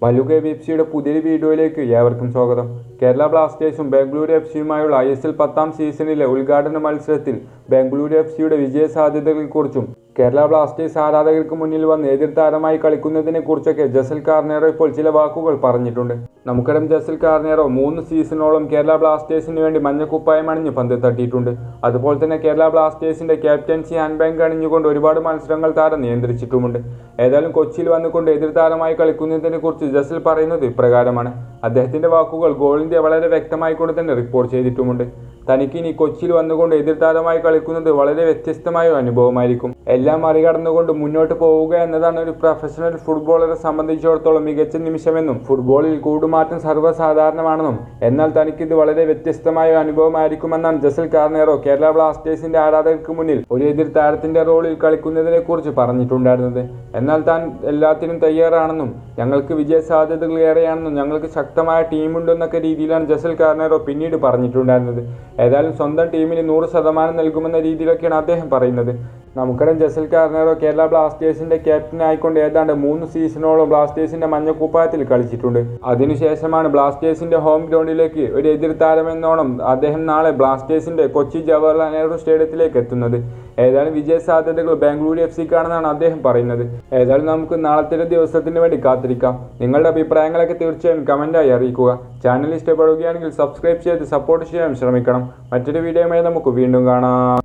Mallu K F സിയുടെ പുതിയൊരു വീഡിയോയിലേക്ക് ഏവർക്കും സ്വാഗതം കേരള ബ്ലാസ്റ്റേഴ്സും ബാംഗ്ലൂരു എഫ് സിയുമായുള്ള ഐ എസ് എൽ പത്താം സീസണിലെ ഉദ്ഘാടന മത്സരത്തിൽ ബാംഗ്ലൂരു എഫ് സിയുടെ വിജയ സാധ്യതകളെക്കുറിച്ചും കേരള ബ്ലാസ്റ്റേഴ്സ് ആരാധകർക്ക് മുന്നിൽ വന്ന് എതിർ താരമായി കളിക്കുന്നതിനെ കുറിച്ചൊക്കെ ജസൽ കാർണേറോ ഇപ്പോൾ ചില വാക്കുകൾ പറഞ്ഞിട്ടുണ്ട് നമുക്കറിയാം ജസൽ കാർണേറോ മൂന്ന് സീസണോളം കേരള ബ്ലാസ്റ്റേഴ്സിന് വേണ്ടി മഞ്ഞക്കുപ്പായം അണിഞ്ഞ് പന്ത് തട്ടിയിട്ടുണ്ട് അതുപോലെ തന്നെ കേരള ബ്ലാസ്റ്റേഴ്സിന്റെ ക്യാപ്റ്റൻസി ഹാൻഡ് ബാങ്ക് അണിഞ്ഞുകൊണ്ട് ഒരുപാട് മത്സരങ്ങൾ താരം നിയന്ത്രിച്ചിട്ടുമുണ്ട് ഏതായാലും കൊച്ചിയിൽ വന്നുകൊണ്ട് എതിർ താരമായി കളിക്കുന്നതിനെ കുറിച്ച് ജസൽ പറയുന്നത് ഇപ്രകാരമാണ് അദ്ദേഹത്തിന്റെ വാക്കുകൾ ഗോൾ ഇന്ത്യ വളരെ വ്യക്തമായിക്കൊണ്ട് തന്നെ റിപ്പോർട്ട് ചെയ്തിട്ടുമുണ്ട് തനിക്ക് ഇനി കൊച്ചിയിൽ വന്നുകൊണ്ട് എതിർ താരമായി കളിക്കുന്നത് വളരെ വ്യത്യസ്തമായ ഒരു അനുഭവമായിരിക്കും എല്ലാം മറികടന്നുകൊണ്ട് മുന്നോട്ട് പോവുക എന്നതാണ് ഒരു പ്രൊഫഷണൽ ഫുട്ബോളറെ സംബന്ധിച്ചിടത്തോളം മികച്ച നിമിഷമെന്നും ഫുട്ബോളിൽ കൂടുമാറ്റം സർവ്വസാധാരണമാണെന്നും എന്നാൽ തനിക്കിത് വളരെ വ്യത്യസ്തമായ ഒരു അനുഭവമായിരിക്കുമെന്നാണ് ജസൽ കാർണേറോ കേരള ബ്ലാസ്റ്റേഴ്സിന്റെ ആരാധകർക്ക് മുന്നിൽ ഒരു എതിർ താരത്തിന്റെ റോളിൽ കളിക്കുന്നതിനെ കുറിച്ച് പറഞ്ഞിട്ടുണ്ടായിരുന്നത് എന്നാൽ താൻ എല്ലാത്തിനും തയ്യാറാണെന്നും ഞങ്ങൾക്ക് വിജയ സാധ്യതകൾ ഏറെയാണെന്നും ഞങ്ങൾക്ക് ശക്തമായ ടീമുണ്ടെന്നൊക്കെ രീതിയിലാണ് ജസൽ കാർണേറോ പിന്നീട് പറഞ്ഞിട്ടുണ്ടായിരുന്നത് ഏതായാലും സ്വന്തം ടീമിന് നൂറ് ശതമാനം നൽകുമെന്ന രീതിയിലൊക്കെയാണ് അദ്ദേഹം പറയുന്നത് നമുക്കറിയാം ജസൽ കാർണേറോ കേരള ബ്ലാസ്റ്റേഴ്സിന്റെ ക്യാപ്റ്റൻ ആയിക്കൊണ്ട് ഏതാണ്ട് മൂന്ന് സീസണോളം ബ്ലാസ്റ്റേഴ്സിന്റെ മഞ്ഞക്കുപ്പായത്തിൽ കളിച്ചിട്ടുണ്ട് അതിനുശേഷമാണ് ബ്ലാസ്റ്റേഴ്സിന്റെ ഹോം ഗ്രൗണ്ടിലേക്ക് ഒരു എതിർ താരമെന്നോണം അദ്ദേഹം നാളെ ബ്ലാസ്റ്റേഴ്സിന്റെ കൊച്ചി ജവഹർലാൽ നെഹ്റു സ്റ്റേഡിയത്തിലേക്ക് എത്തുന്നത് ഏതായാലും വിജയ സാധ്യതകൾ ബാംഗ്ലൂരു എഫ് സിക്കാണെന്നാണ് അദ്ദേഹം പറയുന്നത് ഏതായാലും നമുക്ക് നാളത്തെ ഒരു ദിവസത്തിന് വേണ്ടി കാത്തിരിക്കാം നിങ്ങളുടെ അഭിപ്രായങ്ങളൊക്കെ തീർച്ചയായും കമൻറ്റായി അറിയിക്കുക ചാനൽ ഇഷ്ടപ്പെടുകയാണെങ്കിൽ സബ്സ്ക്രൈബ് ചെയ്ത് സപ്പോർട്ട് ചെയ്യാൻ ശ്രമിക്കണം മറ്റൊരു വീഡിയോയുമായി നമുക്ക് വീണ്ടും കാണാം